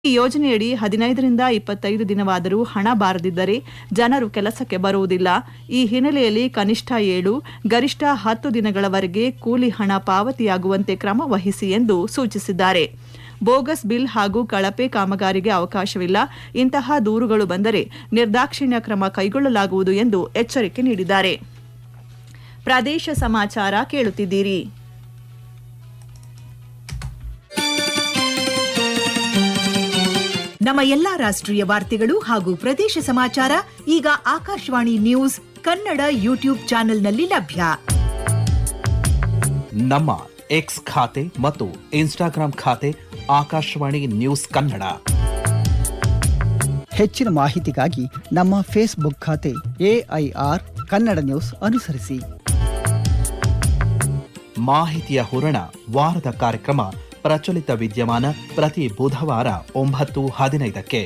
ಈ ಯೋಜನೆಯಡಿ ಹದಿನೈದರಿಂದ ಇಪ್ಪತ್ತೈದು ದಿನವಾದರೂ ಹಣ ಬಾರದಿದ್ದರೆ ಜನರು ಕೆಲಸಕ್ಕೆ ಬರುವುದಿಲ್ಲ ಈ ಹಿನ್ನೆಲೆಯಲ್ಲಿ ಕನಿಷ್ಠ ಏಳು ಗರಿಷ್ಠ ಹತ್ತು ದಿನಗಳವರೆಗೆ ಕೂಲಿ ಹಣ ಪಾವತಿಯಾಗುವಂತೆ ಕ್ರಮ ವಹಿಸಿ ಎಂದು ಸೂಚಿಸಿದ್ದಾರೆ ಬೋಗಸ್ ಬಿಲ್ ಹಾಗೂ ಕಳಪೆ ಕಾಮಗಾರಿಗೆ ಅವಕಾಶವಿಲ್ಲ ಇಂತಹ ದೂರುಗಳು ಬಂದರೆ ನಿರ್ದಾಕ್ಷಿಣ್ಯ ಕ್ರಮ ಕೈಗೊಳ್ಳಲಾಗುವುದು ಎಂದು ಎಚ್ಚರಿಕೆ ನೀಡಿದ್ದಾರೆ ಪ್ರದೇಶ ಸಮಾಚಾರ ಕೇಳುತ್ತಿದ್ದೀರಿ ನಮ್ಮ ಎಲ್ಲಾ ರಾಷ್ಟ್ರೀಯ ವಾರ್ತೆಗಳು ಹಾಗೂ ಪ್ರದೇಶ ಸಮಾಚಾರ ಈಗ ಆಕಾಶವಾಣಿ ನ್ಯೂಸ್ ಕನ್ನಡ ಯೂಟ್ಯೂಬ್ ಚಾನೆಲ್ನಲ್ಲಿ ಲಭ್ಯ ನಮ್ಮ ಎಕ್ಸ್ ಖಾತೆ ಮತ್ತು ಇನ್ಸ್ಟಾಗ್ರಾಂ ಖಾತೆ ಆಕಾಶವಾಣಿ ನ್ಯೂಸ್ ಕನ್ನಡ ಹೆಚ್ಚಿನ ಮಾಹಿತಿಗಾಗಿ ನಮ್ಮ ಫೇಸ್ಬುಕ್ ಖಾತೆ ಎಐಆರ್ ಕನ್ನಡ ನ್ಯೂಸ್ ಅನುಸರಿಸಿ ಮಾಹಿತಿಯ ಹೂರಣ ವಾರದ ಕಾರ್ಯಕ್ರಮ ಪ್ರಚಲಿತ ವಿದ್ಯಮಾನ ಪ್ರತಿ ಬುಧವಾರ ಒಂಬತ್ತು ಹದಿನೈದಕ್ಕೆ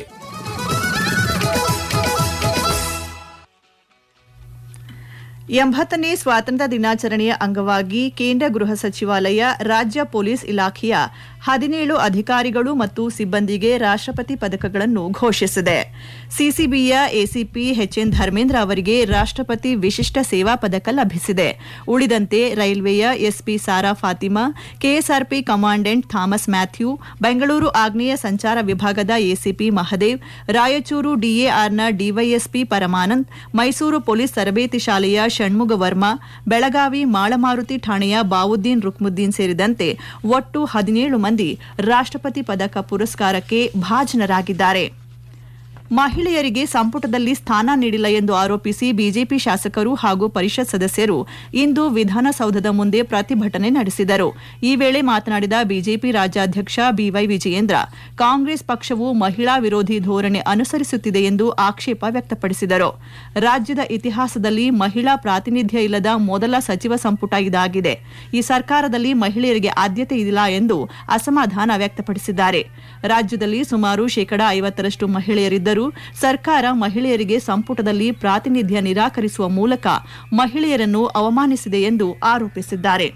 ಎಂಬತ್ತನೇ ಸ್ವಾತಂತ್ರ್ಯ ದಿನಾಚರಣೆಯ ಅಂಗವಾಗಿ ಕೇಂದ್ರ ಗೃಹ ಸಚಿವಾಲಯ ರಾಜ್ಯ ಪೊಲೀಸ್ ಇಲಾಖೆಯ ಹದಿನೇಳು ಅಧಿಕಾರಿಗಳು ಮತ್ತು ಸಿಬ್ಬಂದಿಗೆ ರಾಷ್ಟ್ರಪತಿ ಪದಕಗಳನ್ನು ಘೋಷಿಸಿದೆ ಸಿಸಿಬಿಯ ಎಸಿಪಿ ಎಚ್ಎನ್ ಧರ್ಮೇಂದ್ರ ಅವರಿಗೆ ರಾಷ್ಟ್ರಪತಿ ವಿಶಿಷ್ಟ ಸೇವಾ ಪದಕ ಲಭಿಸಿದೆ ಉಳಿದಂತೆ ರೈಲ್ವೆಯ SP Sara Fathima KSRP commandant Thomas Mathew Bengaluru ಆಗ್ನೇಯ ಸಂಚಾರ ವಿಭಾಗದ ಎಸಿಪಿ ಮಹದೇವ್ ರಾಯಚೂರು ಡಿಎಆರ್ನ ಡಿವೈಎಸ್ಪಿ ಪರಮಾನಂದ್ ಮೈಸೂರು ಪೊಲೀಸ್ ತರಬೇತಿ ಶಾಲೆಯ ಷಣ್ಮುಗ ವರ್ಮಾ ಬೆಳಗಾವಿ ಮಾಳಮಾರುತಿ ಠಾಣೆಯ ಬಾವುದ್ದೀನ್ ರುಕ್ಮುದ್ದೀನ್ ಸೇರಿದಂತೆ ಒಟ್ಟು ಹದಿನೇಳು ಮಂದಿ ರಾಷ್ಟ್ರಪತಿ ಪದಕ ಪುರಸ್ಕಾರಕ್ಕೆ ಭಾಜನರಾಗಿದ್ದಾರೆ ಮಹಿಳೆಯರಿಗೆ ಸಂಪುಟದಲ್ಲಿ ಸ್ಥಾನ ನೀಡಿಲ್ಲ ಎಂದು ಆರೋಪಿಸಿ ಬಿಜೆಪಿ ಶಾಸಕರು ಹಾಗೂ ಪರಿಷತ್ ಸದಸ್ಯರು ಇಂದು ವಿಧಾನಸೌಧದ ಮುಂದೆ ಪ್ರತಿಭಟನೆ ನಡೆಸಿದರು ಈ ವೇಳೆ ಮಾತನಾಡಿದ ಬಿಜೆಪಿ ರಾಜ್ಯಾಧ್ಯಕ್ಷ ಬಿವೈ ವಿಜಯೇಂದ್ರ ಕಾಂಗ್ರೆಸ್ ಪಕ್ಷವು ಮಹಿಳಾ ವಿರೋಧಿ ಧೋರಣೆ ಅನುಸರಿಸುತ್ತಿದೆ ಎಂದು ಆಕ್ಷೇಪ ವ್ಯಕ್ತಪಡಿಸಿದರು ರಾಜ್ಯದ ಇತಿಹಾಸದಲ್ಲಿ ಮಹಿಳಾ ಪ್ರಾತಿನಿಧ್ಯ ಇಲ್ಲದ ಮೊದಲ ಸಚಿವ ಸಂಪುಟ ಇದಾಗಿದೆ ಈ ಸರ್ಕಾರದಲ್ಲಿ ಮಹಿಳೆಯರಿಗೆ ಆದ್ಯತೆ ಇಲ್ಲ ಎಂದು ಅಸಮಾಧಾನ ವ್ಯಕ್ತಪಡಿಸಿದ್ದಾರೆ ರಾಜ್ಯದಲ್ಲಿ ಸುಮಾರು ಶೇಕಡಾ ಐವತ್ತರಷ್ಟು ಮಹಿಳೆಯರಿದ್ದರೂ ಸರ್ಕಾರ ಮಹಿಳೆಯರಿಗೆ ಸಂಪುಟದಲ್ಲಿ ಪ್ರಾತಿನಿಧ್ಯ ನಿರಾಕರಿಸುವ ಮೂಲಕ ಮಹಿಳೆಯರನ್ನು ಅವಮಾನಿಸಿದೆ ಎಂದು ಆರೋಪಿಸಿದ್ದಾರೆ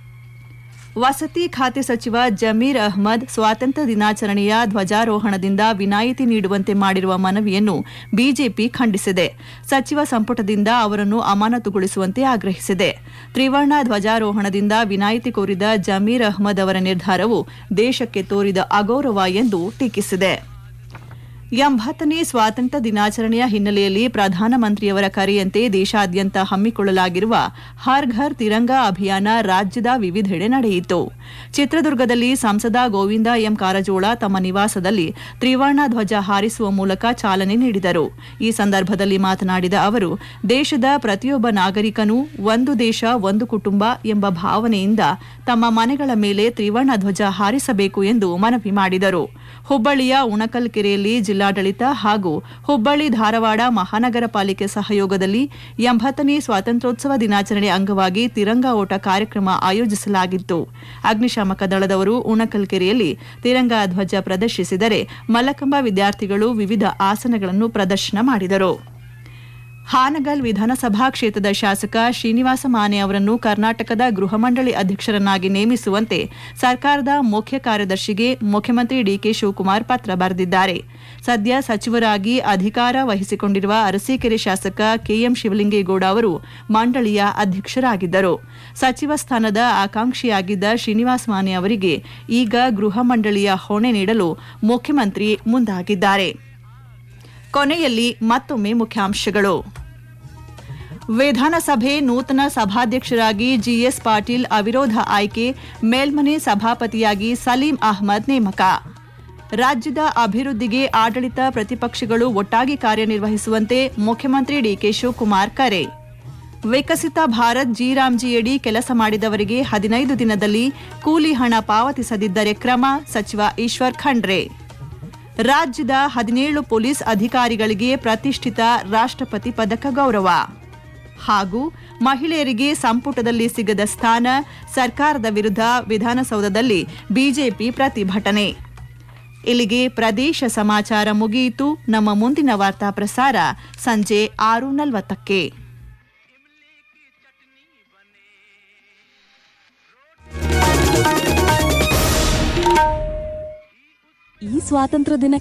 ವಸತಿ ಖಾತೆ ಸಚಿವ ಜಮೀರ್ ಅಹ್ಮದ್ ಸ್ವಾತಂತ್ರ್ಯ ದಿನಾಚರಣೆಯ ಧ್ವಜಾರೋಹಣದಿಂದ ವಿನಾಯಿತಿ ನೀಡುವಂತೆ ಮಾಡಿರುವ ಮನವಿಯನ್ನು ಬಿಜೆಪಿ ಖಂಡಿಸಿದೆ ಸಚಿವ ಸಂಪುಟದಿಂದ ಅವರನ್ನು ಅಮಾನತುಗೊಳಿಸುವಂತೆ ಆಗ್ರಹಿಸಿದೆ ತ್ರಿವರ್ಣ ಧ್ವಜಾರೋಹಣದಿಂದ ವಿನಾಯಿತಿ ಕೋರಿದ ಜಮೀರ್ ಅಹ್ಮದ್ ಅವರ ನಿರ್ಧಾರವು ದೇಶಕ್ಕೆ ತೋರಿದ ಅಗೌರವ ಎಂದು ಟೀಕಿಸಿದೆ ಎಂಬತ್ತನೇ ಸ್ವಾತಂತ್ರ್ಯ ದಿನಾಚರಣೆಯ ಹಿನ್ನೆಲೆಯಲ್ಲಿ ಪ್ರಧಾನಮಂತ್ರಿಯವರ ಕರೆಯಂತೆ ದೇಶಾದ್ಯಂತ ಹಮ್ಮಿಕೊಳ್ಳಲಾಗಿರುವ ಹರ್ ಘರ್ ತಿರಂಗ ಅಭಿಯಾನ ರಾಜ್ಯದ ವಿವಿಧೆಡೆ ನಡೆಯಿತು ಚಿತ್ರದುರ್ಗದಲ್ಲಿ ಸಂಸದ ಗೋವಿಂದ ಎಂ ಕಾರಜೋಳ ತಮ್ಮ ನಿವಾಸದಲ್ಲಿ ತ್ರಿವರ್ಣ ಧ್ವಜ ಹಾರಿಸುವ ಮೂಲಕ ಚಾಲನೆ ನೀಡಿದರು ಈ ಸಂದರ್ಭದಲ್ಲಿ ಮಾತನಾಡಿದ ಅವರು ದೇಶದ ಪ್ರತಿಯೊಬ್ಬ ನಾಗರಿಕನೂ ಒಂದು ದೇಶ ಒಂದು ಕುಟುಂಬ ಎಂಬ ಭಾವನೆಯಿಂದ ತಮ್ಮ ಮನೆಗಳ ಮೇಲೆ ತ್ರಿವರ್ಣ ಧ್ವಜ ಹಾರಿಸಬೇಕು ಎಂದು ಮನವಿ ಮಾಡಿದರು ಹುಬ್ಬಳ್ಳಿಯ ಉಣಕಲ್ ಕೆರೆಯಲ್ಲಿ ಜಿಲ್ಲಾಡಳಿತ ಹಾಗೂ ಹುಬ್ಬಳ್ಳಿ ಧಾರವಾಡ ಮಹಾನಗರ ಪಾಲಿಕೆ ಸಹಯೋಗದಲ್ಲಿ ಎಂಬತ್ತನೇ ಸ್ವಾತಂತ್ರ್ಯೋತ್ಸವ ದಿನಾಚರಣೆ ಅಂಗವಾಗಿ ತಿರಂಗ ಓಟ ಕಾರ್ಯಕ್ರಮ ಆಯೋಜಿಸಲಾಗಿತ್ತು ಅಗ್ನಿಶಾಮಕ ದಳದವರು ಉಣಕಲ್ ಕೆರೆಯಲ್ಲಿ ತಿರಂಗ ಧ್ವಜ ಪ್ರದರ್ಶಿಸಿದರೆ ಮಲ್ಲಕಂಬ ವಿದ್ಯಾರ್ಥಿಗಳು ವಿವಿಧ ಆಸನಗಳನ್ನು ಪ್ರದರ್ಶನ ಮಾಡಿದರು ಹಾನಗಲ್ ವಿಧಾನಸಭಾ ಕ್ಷೇತ್ರದ ಶಾಸಕ ಶ್ರೀನಿವಾಸ ಮಾನೆ ಅವರನ್ನು ಕರ್ನಾಟಕದ ಗೃಹ ಮಂಡಳಿ ಅಧ್ಯಕ್ಷರನ್ನಾಗಿ ನೇಮಿಸುವಂತೆ ಸರ್ಕಾರದ ಮುಖ್ಯ ಕಾರ್ಯದರ್ಶಿಗೆ ಮುಖ್ಯಮಂತ್ರಿ ಡಿಕೆ ಶಿವಕುಮಾರ್ ಪತ್ರ ಬರೆದಿದ್ದಾರೆ ಸದ್ಯ ಸಚಿವರಾಗಿ ಅಧಿಕಾರ ವಹಿಸಿಕೊಂಡಿರುವ ಅರಸೀಕೆರೆ ಶಾಸಕ ಕೆಎಂ ಶಿವಲಿಂಗೇಗೌಡ ಅವರು ಮಂಡಳಿಯ ಅಧ್ಯಕ್ಷರಾಗಿದ್ದರು ಸಚಿವ ಸ್ಥಾನದ ಆಕಾಂಕ್ಷಿಯಾಗಿದ್ದ ಶ್ರೀನಿವಾಸ ಮಾನೆ ಅವರಿಗೆ ಈಗ ಗೃಹ ಮಂಡಳಿಯ ಹೊಣೆ ನೀಡಲು ಮುಖ್ಯಮಂತ್ರಿ ಮುಂದಾಗಿದ್ದಾರೆ ಕೊನೆಯಲ್ಲಿ ಮತ್ತೊಮ್ಮೆ ಮುಖ್ಯಾಂಶಗಳು ವಿಧಾನಸಭೆ ನೂತನ ಸಭಾಧ್ಯಕ್ಷರಾಗಿ ಜಿಎಸ್ ಪಾಟೀಲ್ ಅವಿರೋಧ ಆಯ್ಕೆ ಮೇಲ್ಮನೆ ಸಭಾಪತಿಯಾಗಿ ಸಲೀಂ ಅಹ್ಮದ್ ನೇಮಕ ರಾಜ್ಯದ ಅಭಿವೃದ್ಧಿಗೆ ಆಡಳಿತ ಪ್ರತಿಪಕ್ಷಗಳು ಒಟ್ಟಾಗಿ ಕಾರ್ಯನಿರ್ವಹಿಸುವಂತೆ ಮುಖ್ಯಮಂತ್ರಿ ಡಿಕೆ ಶಿವಕುಮಾರ್ ಕರೆ ವಿಕಸಿತ ಭಾರತ್ ಜಿರಾಮ್ಜಿಯಡಿ ಕೆಲಸ ಮಾಡಿದವರಿಗೆ ಹದಿನೈದು ದಿನದಲ್ಲಿ ಕೂಲಿ ಹಣ ಪಾವತಿಸದಿದ್ದರೆ ಕ್ರಮ ಸಚಿವ ಈಶ್ವರ್ ಖಂಡ್ರೆ ರಾಜ್ಯದ ಹದಿನೇಳು ಪೊಲೀಸ್ ಅಧಿಕಾರಿಗಳಿಗೆ ಪ್ರತಿಷ್ಠಿತ ರಾಷ್ಟ್ರಪತಿ ಪದಕ ಗೌರವ ಹಾಗೂ ಮಹಿಳೆಯರಿಗೆ ಸಂಪುಟದಲ್ಲಿ ಸಿಗದ ಸ್ಥಾನ ಸರ್ಕಾರದ ವಿರುದ್ಧ ವಿಧಾನಸೌಧದಲ್ಲಿ ಬಿಜೆಪಿ ಪ್ರತಿಭಟನೆ ಇಲ್ಲಿಗೆ ಪ್ರದೇಶ ಸಮಾಚಾರ ಮುಗಿಯಿತು ನಮ್ಮ ಮುಂದಿನ ವಾರ್ತಾ ಪ್ರಸಾರ ಸಂಜೆ ಆರು ನಲವತ್ತಕ್ಕೆ ಈ ಸ್ವಾತಂತ್ರ್ಯ ದಿನ